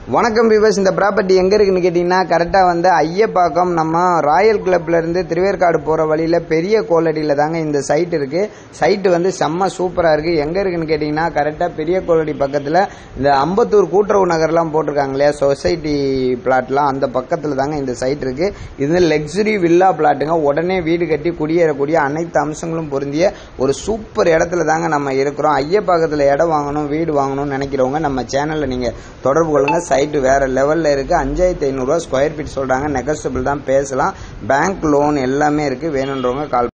வணக்கம் விவஸ் இந்த ப்ராப்பர்ட்டி எங்கே இருக்குன்னு கேட்டிங்கன்னா கரெக்டாக வந்து ஐயப்பாக்கம் நம்ம ராயல் கிளப்ல இருந்து திருவேற்காடு போகிற வழியில் பெரிய கோலடியில் தாங்க இந்த சைட் இருக்குது சைட்டு வந்து செம்ம சூப்பராக இருக்குது எங்கே இருக்குன்னு கேட்டிங்கன்னா கரெக்டாக பெரிய கோலடி பக்கத்தில் இந்த அம்பத்தூர் கூட்டுறவு நகர்லாம் போட்டிருக்காங்க இல்லையா சொசைட்டி பிளாட்லாம் அந்த பக்கத்தில் தாங்க இந்த சைட் இருக்குது இது வந்து லக்ஸுரி வில்லா பிளாட்டுங்க உடனே வீடு கட்டி குடியேறக்கூடிய அனைத்து அம்சங்களும் பொருந்திய ஒரு சூப்பர் இடத்துல தாங்க நம்ம இருக்கிறோம் ஐயப்பாக்கத்தில் இடம் வாங்கணும் வீடு வாங்கணும்னு நினைக்கிறவங்க நம்ம சேனலில் நீங்கள் தொடர்பு கொள்ளுங்க சைட்டு வேற லெவலில் இருக்குது அஞ்சாயிரத்தி ஐநூறுரூவா ஸ்கொயர் ஃபீட் சொல்கிறாங்க நெகஸ்டபிள் தான் பேசலாம் பேங்க் லோன் எல்லாமே இருக்குது வேணுன்றவங்க கால்